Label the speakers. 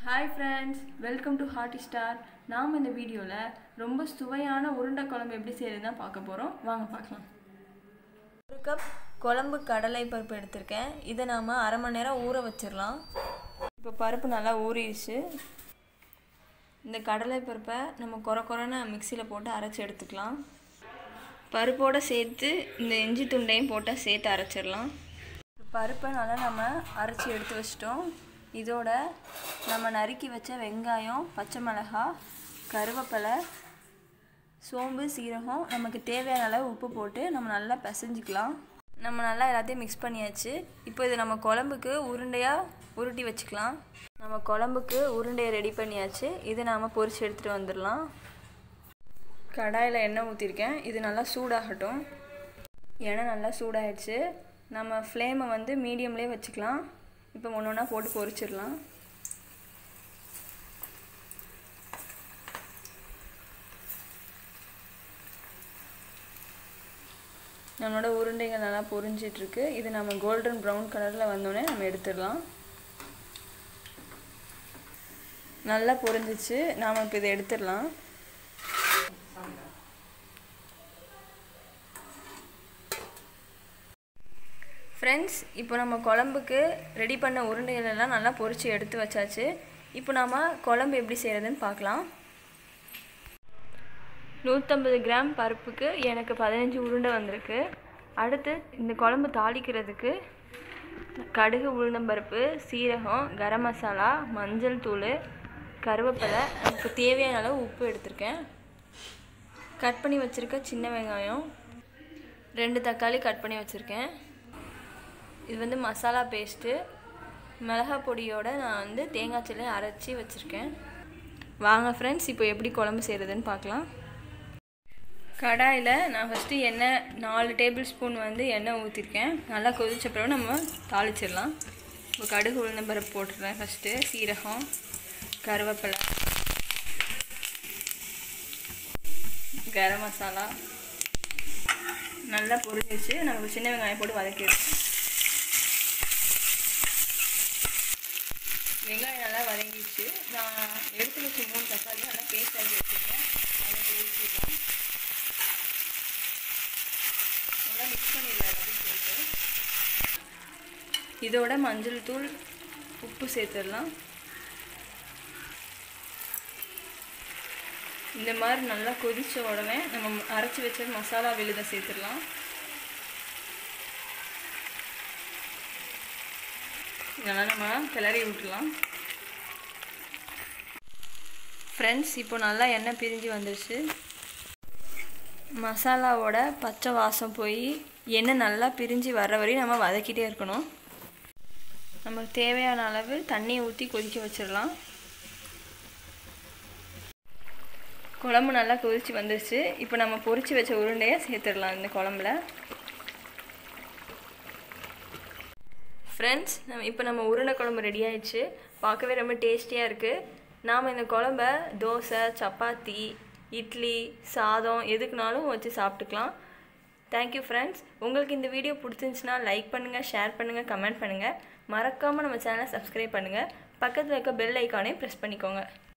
Speaker 1: hi friends welcome to hearty star நாம் இந்த வீடியோவில் ரொம்ப சுவையான உருண்டை குழம்பு எப்படி செய்யறது தான் பார்க்க போகிறோம் வாங்க பார்க்கலாம்
Speaker 2: ஒரு கப் குழம்பு கடலை பருப்பு எடுத்திருக்கேன் இதை நாம் அரை மணி நேரம் ஊற வச்சிடலாம்
Speaker 1: இப்போ பருப்பு நல்லா ஊறிடுச்சு
Speaker 2: இந்த கடலை பருப்பை நம்ம குறை குறைன்னு மிக்சியில் போட்டு அரைச்சி எடுத்துக்கலாம்
Speaker 1: பருப்போடு சேர்த்து இந்த இஞ்சி துண்டையும் போட்டு சேர்த்து அரைச்சிடலாம்
Speaker 2: பருப்பை நல்லா நம்ம அரைச்சி எடுத்து வச்சிட்டோம் இதோட நம்ம நறுக்கி வச்ச வெங்காயம் பச்சை மிளகாய் கருவேப்பிலை சோம்பு சீரகம் நமக்கு தேவையான அளவு உப்பு போட்டு நம்ம நல்லா பிசைஞ்சிக்கலாம் நம்ம நல்லா எல்லாத்தையும் மிக்ஸ் பண்ணியாச்சு இப்போ இது நம்ம குழம்புக்கு உருண்டையாக உருட்டி வச்சுக்கலாம் நம்ம குழம்புக்கு உருண்டையை ரெடி பண்ணியாச்சு இதை நாம் பொரிச்சு எடுத்துகிட்டு வந்துடலாம்
Speaker 1: கடாயில் எண்ணெய் ஊற்றிருக்கேன் இது நல்லா சூடாகட்டும்
Speaker 2: எண்ணெய் நல்லா சூடாயிடுச்சு நம்ம ஃப்ளேமை வந்து மீடியம்லேயே வச்சுக்கலாம் இப்போ ஒன்று ஒன்றா போட்டு பொரிச்சிடலாம் நம்மளோட உருண்டைகள் நல்லா பொரிஞ்சிட்ருக்கு இது நம்ம கோல்டன் ப்ரௌன் கலரில் வந்தோடனே நம்ம எடுத்துடலாம் நல்லா பொரிஞ்சிச்சு நாம் இப்போ இதை எடுத்துடலாம் ஃப்ரெண்ட்ஸ் இப்போ நம்ம குழம்புக்கு ரெடி பண்ண உருண்டைகள் எல்லாம் நல்லா பொரித்து எடுத்து வச்சாச்சு இப்போ நாம் குழம்பு எப்படி செய்கிறதுன்னு பார்க்கலாம் நூற்றம்பது கிராம் பருப்புக்கு எனக்கு பதினஞ்சு உருண்டை வந்திருக்கு அடுத்து இந்த குழம்பு தாளிக்கிறதுக்கு கடுகு உளுந்தம்பருப்பு சீரகம் கரம் மசாலா மஞ்சள் தூள் கருவேப்பிலை எனக்கு தேவையான அளவு உப்பு எடுத்திருக்கேன் கட் பண்ணி வச்சுருக்க சின்ன வெங்காயம் ரெண்டு தக்காளி கட் பண்ணி வச்சுருக்கேன் இது வந்து மசாலா பேஸ்ட்டு மிளகா பொடியோட நான் வந்து தேங்காய் சில்லி அரைச்சி வச்சுருக்கேன் வாங்க ஃப்ரெண்ட்ஸ் இப்போ எப்படி குழம்பு செய்கிறதுன்னு பார்க்கலாம் கடாயில் நான் ஃபஸ்ட்டு எண்ணெய் நாலு டேபிள் ஸ்பூன் வந்து எண்ணெய் ஊற்றிருக்கேன் நல்லா கொதிச்ச பிறகு நம்ம தாளிச்சிடலாம் இப்போ கடுகு உளுந்தம்பருப்பு போட்டுடுறேன் ஃபஸ்ட்டு சீரகம் கருவேப்பிலை கரம் மசாலா நல்லா பொரிஞ்சிச்சு நமக்கு சின்ன வெங்காயம் போட்டு வதக்கிடுவோம் வெங்காயம் நல்லா வதங்கிடுச்சு நான் எடுத்து வச்ச மூணு தக்காளி நல்லா பேஸ்ட் ஆகி வச்சுருக்கேன் அதை ஊற்றிடலாம் நல்லா மிக்ஸ் பண்ணிடலாம் எல்லாத்தையும் சேர்த்து இதோட மஞ்சள் தூள் உப்பு சேர்த்துடலாம் இந்த மாதிரி நல்லா கொதித்த உடனே நம்ம அரைச்சி வச்ச மசாலா விழுதை சேர்த்துடலாம் இதெல்லாம் நம்ம கிளறி விட்டுலாம் ஃப்ரெண்ட்ஸ் இப்போ நல்லா எண்ணெய் பிரிஞ்சு வந்துடுச்சு மசாலாவோட பச்சை வாசம் போய் எண்ணெய் நல்லா பிரிஞ்சு வர்ற வரையும் நம்ம வதக்கிட்டே இருக்கணும் நமக்கு தேவையான அளவு தண்ணியை ஊற்றி கொதிக்க வச்சிடலாம் குழம்பு நல்லா கொதிச்சு வந்துருச்சு இப்போ நம்ம பொரிச்சு வச்ச உருண்டையை சேர்த்துடலாம் இந்த குழம்புல ஃப்ரெண்ட்ஸ் நம்ம இப்போ நம்ம உருண்டை குழம்பு ரெடி ஆயிடுச்சு பார்க்கவே ரொம்ப டேஸ்டியாக இருக்குது நாம் இந்த குழம்ப தோசை சப்பாத்தி இட்லி சாதம் எதுக்குனாலும் வச்சு சாப்பிட்டுக்கலாம் தேங்க்யூ ஃப்ரெண்ட்ஸ் உங்களுக்கு இந்த வீடியோ பிடிச்சிருந்துச்சுன்னா லைக் பண்ணுங்கள் ஷேர் பண்ணுங்கள் கமெண்ட் பண்ணுங்கள் மறக்காமல் நம்ம சேனலை சப்ஸ்கிரைப் பண்ணுங்கள் பக்கத்தில் இருக்க பெல் ஐக்கானே ப்ரெஸ் பண்ணிக்கோங்க